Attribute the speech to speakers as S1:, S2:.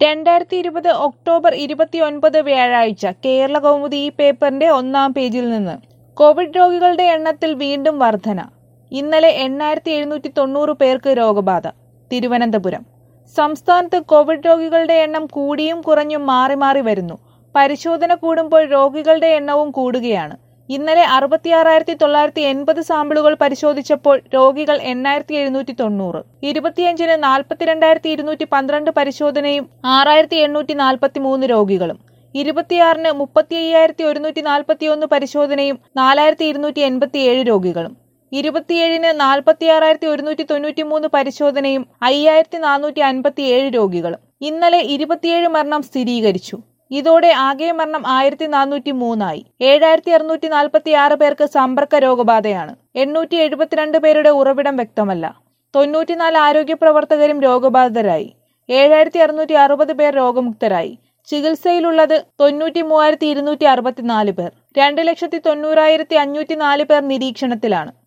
S1: രണ്ടായിരത്തി ഇരുപത് ഒക്ടോബർ ഇരുപത്തിയൊൻപത് വ്യാഴാഴ്ച കേരള കൗമുദി ഈ പേപ്പറിന്റെ ഒന്നാം പേജിൽ നിന്ന് കോവിഡ് രോഗികളുടെ എണ്ണത്തിൽ വീണ്ടും വർധന ഇന്നലെ എണ്ണായിരത്തി എഴുന്നൂറ്റി തൊണ്ണൂറ് പേർക്ക് രോഗബാധ തിരുവനന്തപുരം സംസ്ഥാനത്ത് കോവിഡ് രോഗികളുടെ എണ്ണം കൂടിയും കുറഞ്ഞും മാറി മാറി വരുന്നു പരിശോധന കൂടുമ്പോൾ രോഗികളുടെ എണ്ണവും കൂടുകയാണ് ഇന്നലെ അറുപത്തിയാറായിരത്തി തൊള്ളായിരത്തി എൺപത് സാമ്പിളുകൾ പരിശോധിച്ചപ്പോൾ രോഗികൾ എണ്ണായിരത്തി എഴുന്നൂറ്റി തൊണ്ണൂറ് ഇരുപത്തിയഞ്ചിന് നാൽപ്പത്തിരണ്ടായിരത്തി ഇരുന്നൂറ്റി പന്ത്രണ്ട് പരിശോധനയും ആറായിരത്തി എണ്ണൂറ്റി നാൽപ്പത്തി മൂന്ന് രോഗികളും ഇരുപത്തിയാറിന് മുപ്പത്തി അയ്യായിരത്തി ഒരുന്നൂറ്റി നാൽപ്പത്തി ഒന്ന് പരിശോധനയും നാലായിരത്തി ഇരുന്നൂറ്റി എൺപത്തിയേഴ് രോഗികളും ഇരുപത്തിയേഴിന് നാൽപ്പത്തിയാറായിരത്തി ഒരുന്നൂറ്റി തൊണ്ണൂറ്റി മൂന്ന് പരിശോധനയും അയ്യായിരത്തി നാനൂറ്റി അൻപത്തിയേഴ് രോഗികളും ഇന്നലെ ഇരുപത്തിയേഴ് മരണം സ്ഥിരീകരിച്ചു ഇതോടെ ആകെ മരണം ആയിരത്തി നാനൂറ്റി മൂന്നായി ഏഴായിരത്തി അറുന്നൂറ്റി നാൽപ്പത്തി ആറ് പേർക്ക് സമ്പർക്ക രോഗബാധയാണ് എണ്ണൂറ്റി എഴുപത്തിരണ്ട് പേരുടെ ഉറവിടം വ്യക്തമല്ല തൊണ്ണൂറ്റിനാല് ആരോഗ്യ പ്രവർത്തകരും രോഗബാധിതരായി ഏഴായിരത്തി അറുന്നൂറ്റി അറുപത് പേർ രോഗമുക്തരായി ചികിത്സയിലുള്ളത് തൊണ്ണൂറ്റി മൂവായിരത്തി ഇരുന്നൂറ്റി അറുപത്തിനാല് പേർ രണ്ട് ലക്ഷത്തി തൊണ്ണൂറായിരത്തി അഞ്ഞൂറ്റി നാല് പേർ നിരീക്ഷണത്തിലാണ്